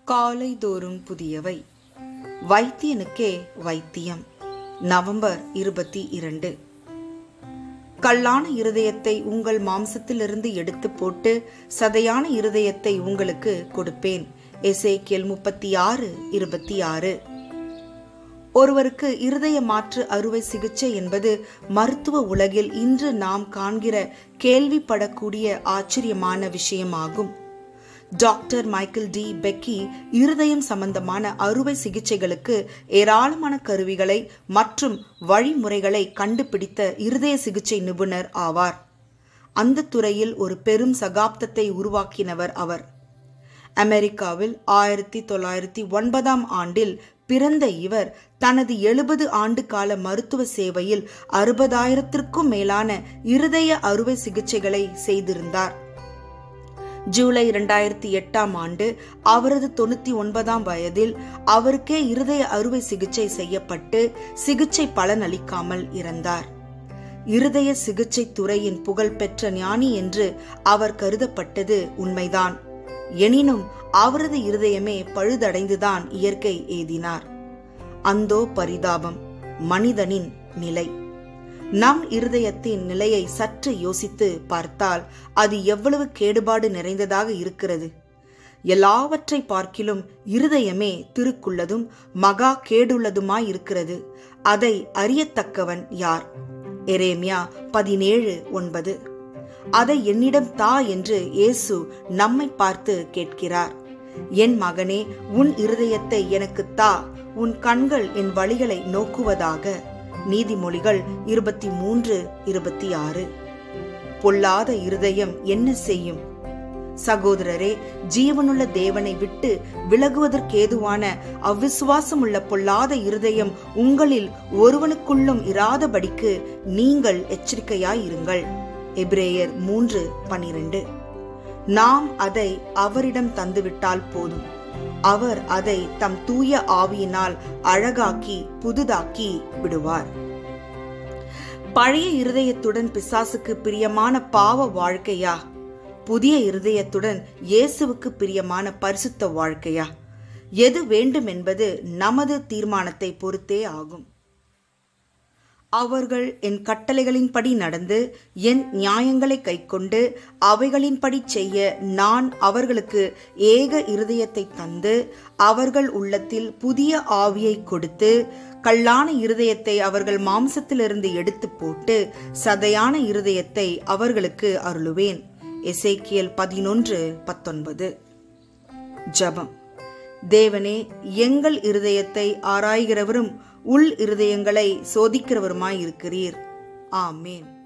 காலைதோறும் புதியவை வைத்தியனுக்கே வைத்தியம் நவம்பர் இருபத்தி இரண்டு கல்லான இருதயத்தை உங்கள் மாம்சத்திலிருந்து எடுத்து போட்டு சதையான இருதயத்தை உங்களுக்கு கொடுப்பேன் எசேக்கியல் முப்பத்தி ஆறு இருபத்தி ஆறு ஒருவருக்கு இருதய மாற்று அறுவை சிகிச்சை என்பது மருத்துவ உலகில் இன்று நாம் காண்கிற கேள்விப்படக்கூடிய ஆச்சரியமான விஷயமாகும் டாக்டர் மைக்கேல் டி பெக்கி இருதயம் சம்பந்தமான அறுவை சிகிச்சைகளுக்கு ஏராளமான கருவிகளை மற்றும் வழிமுறைகளை கண்டுபிடித்த இருதய சிகிச்சை நிபுணர் ஆவார் அந்த துறையில் ஒரு பெரும் சகாப்தத்தை உருவாக்கினவர் அவர் அமெரிக்காவில் ஆயிரத்தி தொள்ளாயிரத்தி ஒன்பதாம் ஆண்டில் பிறந்த இவர் தனது எழுபது ஆண்டு கால மருத்துவ சேவையில் அறுபதாயிரத்திற்கும் மேலான இருதய அறுவை சிகிச்சைகளை செய்திருந்தார் ஜூலை இரண்டாயிரத்தி எட்டாம் ஆண்டு அவரது தொண்ணூத்தி ஒன்பதாம் வயதில் அவருக்கே இருதய அறுவை சிகிச்சை செய்யப்பட்டு சிகிச்சை பலனளிக்காமல் இறந்தார் இருதய சிகிச்சை துறையின் புகழ்பெற்ற ஞானி என்று அவர் கருதப்பட்டது உண்மைதான் எனினும் அவரது இருதயமே பழுதடைந்துதான் இயற்கை எய்தினார் அந்தோ பரிதாபம் மனிதனின் நிலை நம் இருதயத்தின் நிலையை சற்று யோசித்து பார்த்தால் அது எவ்வளவு கேடுபாடு நிறைந்ததாக இருக்கிறது எல்லாவற்றை பார்க்கிலும் இருதயமே திருக்குள்ளதும் மகா கேடுள்ளதுமாய் இருக்கிறது அதை அறியத்தக்கவன் யார் எரேமியா பதினேழு ஒன்பது அதை என்னிடம் தா என்று இயேசு நம்மை பார்த்து கேட்கிறார் என் மகனே உன் இருதயத்தை எனக்கு தா உன் கண்கள் என் வழிகளை நோக்குவதாக நீதிமொழிகள் இருபத்தி மூன்று இருபத்தி ஆறு பொல்லாத இருதயம் என்ன செய்யும் சகோதரரே ஜீவனுள்ள தேவனை விட்டு விலகுவதற்கேதுவான அவ்விசுவாசமுள்ள பொல்லாத இருதயம் உங்களில் ஒருவனுக்குள்ளும் இராதபடிக்கு நீங்கள் எச்சரிக்கையாயிருங்கள் எபிரேயர் மூன்று பனிரெண்டு நாம் அதை அவரிடம் தந்துவிட்டால் போதும் அவர் அதை தம் தூய ஆவியினால் அழகாக்கி புதுதாக்கி விடுவார் பழைய இருதயத்துடன் பிசாசுக்கு பிரியமான பாவ வாழ்க்கையா புதிய இருதயத்துடன் இயேசுவுக்கு பிரியமான பரிசுத்த வாழ்க்கையா எது வேண்டும் என்பது நமது தீர்மானத்தை பொறுத்தே ஆகும் அவர்கள் என் கட்டளைகளின்படி நடந்து என் நியாயங்களை கைக்கொண்டு அவைகளின்படி செய்ய நான் அவர்களுக்கு ஏக இருதயத்தை தந்து அவர்கள் உள்ளத்தில் புதிய ஆவியை கொடுத்து கல்லான இருதயத்தை அவர்கள் மாம்சத்திலிருந்து எடுத்து போட்டு சதையான இருதயத்தை அவர்களுக்கு அருளுவேன் எசேக்கியல் பதினொன்று பத்தொன்பது ஜபம் தேவனே எங்கள் இருதயத்தை ஆராய்கிறவரும் உள் இருதயங்களை சோதிக்கிறவருமாயிருக்கிறீர் ஆமேன்